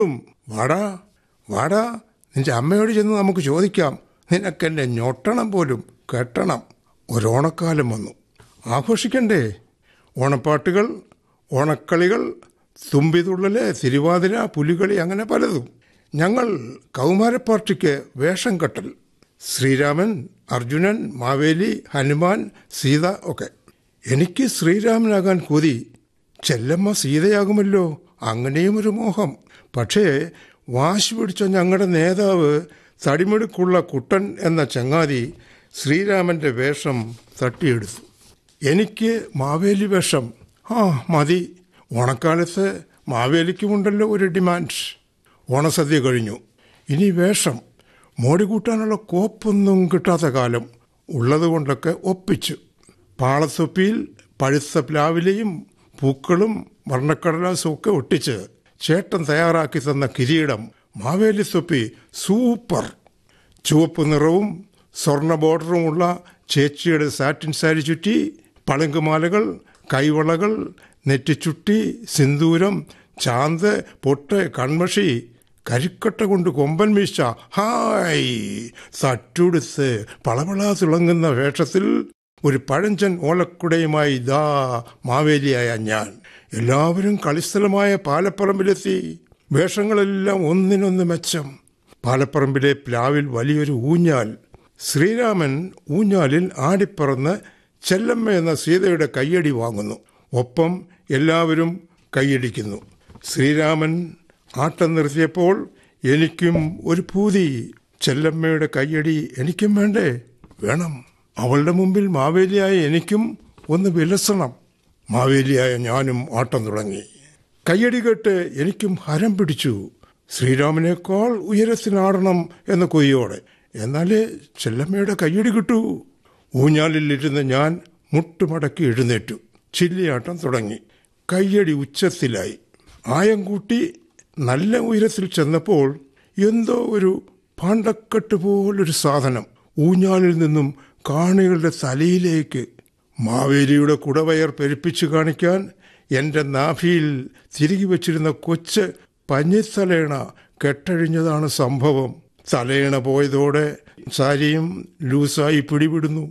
ഉം, വാടാ വാടാ നിന്റെ അമ്മയോട് ചെന്ന് നമുക്ക് ചോദിക്കാം നിനക്കെന്നെ ഞൊട്ടണം പോലും കെട്ടണം ഒരോണക്കാലം വന്നു ആഘോഷിക്കണ്ടേ ഓണപ്പാട്ടുകൾ ഓണക്കളികൾ തുമ്പിതുള്ളല് തിരുവാതിര പുലികളി അങ്ങനെ പലതും ഞങ്ങൾ കൗമാരപ്പാർട്ടിക്ക് വേഷം കെട്ടൽ ശ്രീരാമൻ അർജുനൻ മാവേലി ഹനുമാൻ സീത ഒക്കെ എനിക്ക് ശ്രീരാമനാകാൻ കൊതി ചെല്ലമ്മ സീതയാകുമല്ലോ അങ്ങനെയും ഒരു മോഹം പക്ഷേ വാശി പിടിച്ച ഞങ്ങളുടെ നേതാവ് തടിമെടുക്കുള്ള കുട്ടൻ എന്ന ചങ്ങാതി ശ്രീരാമന്റെ വേഷം തട്ടിയെടുത്തു എനിക്ക് മാവേലി വേഷം ആ മതി ഓണക്കാലത്ത് മാവേലിക്കുമുണ്ടല്ലോ ഒരു ഡിമാൻഡ് ഓണസദ്യ കഴിഞ്ഞു ഇനി വേഷം മോടി കൂട്ടാനുള്ള കോപ്പൊന്നും കിട്ടാത്ത കാലം ഉള്ളതുകൊണ്ടൊക്കെ ഒപ്പിച്ചു പാളത്തൊപ്പിയിൽ പഴുത്ത പ്ലാവിലയും പൂക്കളും വർണ്ണക്കടലാസും ഒക്കെ ഒട്ടിച്ച് ചേട്ടൻ തയ്യാറാക്കി തന്ന കിരീടം മാവേലി തൊപ്പി സൂപ്പർ ചുവപ്പ് നിറവും സ്വർണ്ണ ബോർഡറുമുള്ള ചേച്ചിയുടെ സാറ്റിൻ സാരി ചുറ്റി പളുങ്കുമാലകൾ കൈവളകൾ നെറ്റിച്ചുട്ടി സിന്ദൂരം ചാന്ത് പൊട്ട് കൺമഷി കരിക്കട്ട കൊണ്ട് കൊമ്പൻ മീശ ഹായ് തട്ടുടുത്ത് പളപള തിളങ്ങുന്ന വേഷത്തിൽ ഒരു പഴഞ്ചൻ ഓലക്കുടയുമായി ദാ മാവേലിയായ ഞാൻ എല്ലാവരും കളിസ്ഥലമായ പാലപ്പറമ്പിലെത്തി വേഷങ്ങളെല്ലാം ഒന്നിനൊന്ന് മെച്ചം പാലപ്പറമ്പിലെ പ്ലാവിൽ വലിയൊരു ഊഞ്ഞാൽ ശ്രീരാമൻ ഊഞ്ഞാലിൽ ആടിപ്പറന്ന് ചെല്ലമ്മ എന്ന സീതയുടെ കയ്യടി വാങ്ങുന്നു ഒപ്പം എല്ലാവരും കൈയടിക്കുന്നു ശ്രീരാമൻ ആട്ടം നിർത്തിയപ്പോൾ എനിക്കും ഒരു പൂതി ചെല്ലമ്മയുടെ കയ്യടി എനിക്കും വേണ്ടേ വേണം അവളുടെ മുമ്പിൽ മാവേലിയായ എനിക്കും ഒന്ന് വിലസണം മാവേലിയായ ഞാനും ആട്ടം തുടങ്ങി കയ്യടി കേട്ട് എനിക്കും ഹരം പിടിച്ചു ശ്രീരാമനേക്കാൾ ഉയരത്തിനാടണം എന്ന കൊയ്യോടെ എന്നാലേ ചെല്ലമ്മയുടെ കയ്യടി കിട്ടൂ ഊഞ്ഞാലിലിരുന്ന് ഞാൻ മുട്ടുമടക്കി എഴുന്നേറ്റു ചില്ലിയാട്ടം തുടങ്ങി കയ്യടി ഉച്ചത്തിലായി ആയം കൂട്ടി നല്ല ഉയരത്തിൽ ചെന്നപ്പോൾ എന്തോ ഒരു പാണ്ടക്കെട്ട് പോലൊരു സാധനം ഊഞ്ഞാലിൽ നിന്നും കാണികളുടെ തലയിലേക്ക് മാവേലിയുടെ കുടവയർ പെരുപ്പിച്ചു കാണിക്കാൻ എന്റെ നാഭിയിൽ തിരികെ വച്ചിരുന്ന കൊച്ച് പഞ്ഞിത്തലേണ കെട്ടഴിഞ്ഞതാണ് സംഭവം തലയണ പോയതോടെ സാരിയും ലൂസായി പിടിവിടുന്നു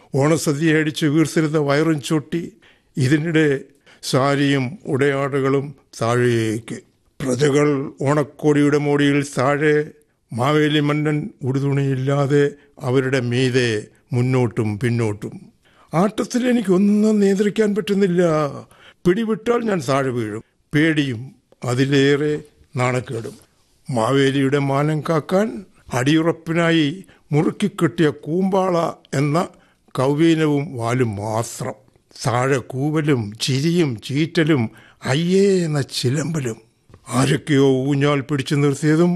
ഓണസദ്യ അടിച്ച് വീർത്തിരുന്ന വയറും ചൊട്ടി ഇതിനിടെ സാരിയും ഉടയാടുകളും താഴേക്ക് പ്രജകൾ ഓണക്കോടിയുടെ മോടിയിൽ താഴെ മാവേലി മന്നൻ ഉടുതുണിയില്ലാതെ അവരുടെ മീതെ മുന്നോട്ടും പിന്നോട്ടും ആട്ടത്തിൽ എനിക്കൊന്നും നിയന്ത്രിക്കാൻ പറ്റുന്നില്ല പിടിവിട്ടാൽ ഞാൻ താഴെ വീഴും പേടിയും അതിലേറെ നാണക്കേടും മാവേലിയുടെ മാനം കാക്കാൻ അടിയുറപ്പിനായി മുറുക്കിക്കെട്ടിയ കൂമ്പാള എന്ന കൗവീനവും വാലും മാത്രം താഴെ കൂവലും ചിരിയും ചീറ്റലും അയ്യേ എന്ന ചിലമ്പലും ആരൊക്കെയോ ഊഞ്ഞാൽ പിടിച്ചു നിർത്തിയതും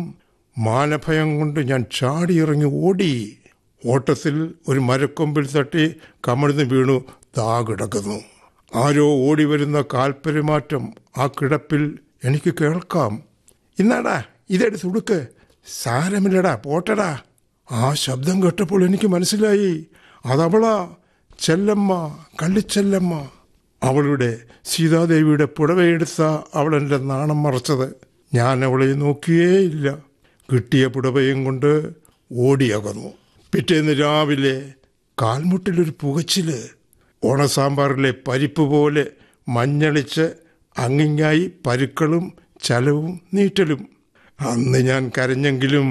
മാനഭയം കൊണ്ട് ഞാൻ ചാടിയിറങ്ങി ഓടി ഓട്ടത്തിൽ ഒരു മരക്കൊമ്പിൽ തട്ടി കമിഴ്ന്ന് വീണു താ കിടക്കുന്നു ആരോ ഓടി വരുന്ന കാൽപെരുമാറ്റം ആ കിടപ്പിൽ എനിക്ക് കേൾക്കാം ഇന്നാടാ ഇതെടുത്ത് ഉടുക്ക് സാരമില്ലടാ പോട്ടടാ ആ ശബ്ദം കേട്ടപ്പോൾ എനിക്ക് മനസ്സിലായി അതവളാ ചെല്ലമ്മ കള്ളിച്ചെല്ലമ്മ അവളുടെ സീതാദേവിയുടെ പുടവയെടുത്ത അവൾ എൻ്റെ നാണം മറച്ചത് ഞാൻ അവളെ നോക്കിയേയില്ല കിട്ടിയ പുടവയും കൊണ്ട് ഓടിയകന്നു പിറ്റേന്ന് രാവിലെ കാൽമുട്ടിലൊരു പുകച്ചില് ഓണസാമ്പാറിലെ പരിപ്പ് പോലെ മഞ്ഞളിച്ച് അങ്ങിങ്ങായി പരുക്കളും ചലവും നീറ്റലും അന്ന് ഞാൻ കരഞ്ഞെങ്കിലും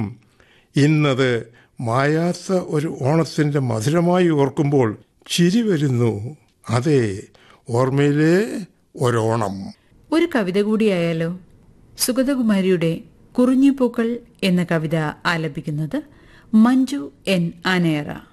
ഇന്നത് മായാത്ത ഒരു ഓണത്തിൻ്റെ മധുരമായി ഓർക്കുമ്പോൾ ചിരി വരുന്നു അതെ ഓർമ്മയിലെ ഒരോണം ഒരു കവിത കൂടിയായാലോ സുഗതകുമാരിയുടെ കുറിഞ്ഞിപ്പൂക്കൾ എന്ന കവിത ആലപിക്കുന്നത് മഞ്ജു എൻ ആനയറ